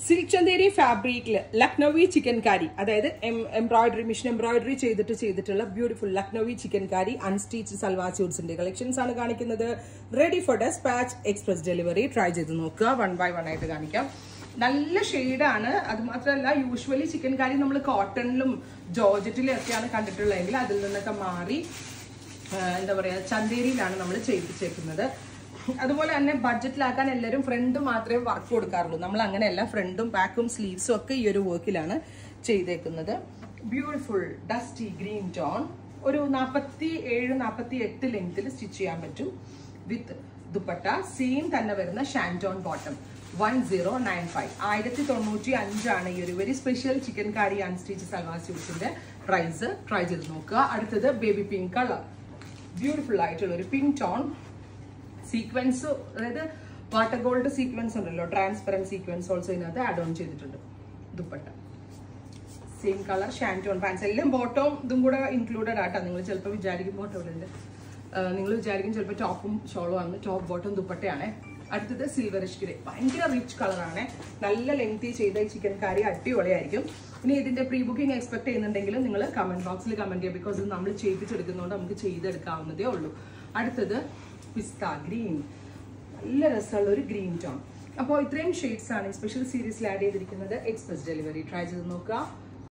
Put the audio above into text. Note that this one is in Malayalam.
സിൽക്ക് ചന്തേരി ഫാബ്രിക്കിൽ ലക്നൌവി ചിക്കൻ കാരി അതായത് എംബ്രോയിഡറി മിഷൻ എംബ്രോയിഡറി ചെയ്തിട്ട് ചെയ്തിട്ടുള്ള beautiful Lucknowi chikankari unstitch salwar സ്യൂട്ട്സിന്റെ കളക്ഷൻസ് ആണ് കാണിക്കുന്നത് ready for despatch express delivery try ചെയ്ത് നോക്കുക വൺ ബൈ വൺ ആയിട്ട് കാണിക്കാം നല്ല ഷെയ്ഡാണ് അത് മാത്രമല്ല യൂഷ്വലി ചിക്കൻ കാരി നമ്മൾ കോട്ടണിലും ജോർജറ്റിലും ഒക്കെയാണ് കണ്ടിട്ടുള്ളതെങ്കിൽ അതിൽ നിന്നൊക്കെ മാറി ആ, എന്താ പറയാ ചന്തേരിയിലാണ് നമ്മൾ ചെയ്യിപ്പിച്ചേക്കുന്നത് അതുപോലെ തന്നെ ബഡ്ജറ്റിലാക്കാൻ എല്ലാവരും ഫ്രണ്ട് മാത്രമേ വർക്ക് കൊടുക്കാറുള്ളൂ നമ്മൾ അങ്ങനെയല്ല ഫ്രണ്ടും ബാക്കും സ്ലീവ്സും ഒക്കെ ഈ ഒരു വർക്കിലാണ് ചെയ്തേക്കുന്നത് ബ്യൂട്ടിഫുൾ ഡസ്റ്റി ഗ്രീൻ ടോൺ ഒരു നാൽപ്പത്തി ഏഴ് നാൽപ്പത്തി എട്ട് ലെങ്ത്തിൽ സ്റ്റിച്ച് ചെയ്യാൻ പറ്റും വിത്ത് ദുപ്പട്ട സെയിം തന്നെ വരുന്ന shantoon bottom one zero nine five ആയിരത്തി തൊണ്ണൂറ്റി അഞ്ചാണ് ഈ ഒരു very special chikankari unstitch salwar സ്യൂട്ട്സിന്റെ പ്രൈസ് ട്രൈ ചെയ്ത് നോക്കുക അടുത്തത് ബേബി പിങ്ക് കളർ ബ്യൂട്ടിഫുൾ ആയിട്ടുള്ള ഒരു പിങ്ക് ടോൺ സീക്വൻസ് അതായത് വാട്ടർ ഗോൾഡ് സീക്വൻസ് ഉണ്ടല്ലോ ട്രാൻസ്പെറൻറ്റ് സീക്വൻസ് ഓൾസോ ഇതിനകത്ത് ആഡ് ഓൺ ചെയ്തിട്ടുണ്ട് dupatta same colour shantoon pants എല്ലാം ബോട്ടവും ഇതും കൂടെ ഇൻക്ലൂഡഡ് ആട്ടോ നിങ്ങൾ ചിലപ്പോൾ വിചാരിക്കും ബോട്ടം ഇവിടെ ഉണ്ട് നിങ്ങൾ വിചാരിക്കും ചിലപ്പോൾ ടോപ്പും ഷോളും ആണ് ടോപ്പ് ബോട്ടം ദുപ്പട്ടയാണ് അടുത്തത് സിൽവറിഷ് ഗ്രേ ഭയങ്കര റിച്ച് കളറാണ് നല്ല ലെങ്തി ചെയ്ത ഈ ചിക്കൻ കറി അടിപൊളിയായിരിക്കും ഇനി ഇതിന്റെ പ്രീ ബുക്കിംഗ് എക്സ്പെക്ട് ചെയ്യുന്നുണ്ടെങ്കിൽ നിങ്ങൾ കമന്റ് ബോക്സിൽ കമന്റ് ചെയ്യുക ബിക്കോസ് ഇത് നമ്മൾ ചെയ്യിപ്പിച്ചെടുക്കുന്നതുകൊണ്ട് നമുക്ക് ചെയ്തെടുക്കാവുന്നതേ ഉള്ളൂ അടുത്തത് പിസ്ത ഗ്രീൻ നല്ല രസമുള്ള ഒരു ഗ്രീൻ ടോൺ അപ്പോൾ ഇത്രയും ഷെയ്ഡ്സ് ആണ് സ്പെഷ്യൽ സീരീസിൽ ആഡ് ചെയ്തിരിക്കുന്നത് എക്സ്പ്രസ് ഡെലിവറി ട്രൈ ചെയ്ത് നോക്കുക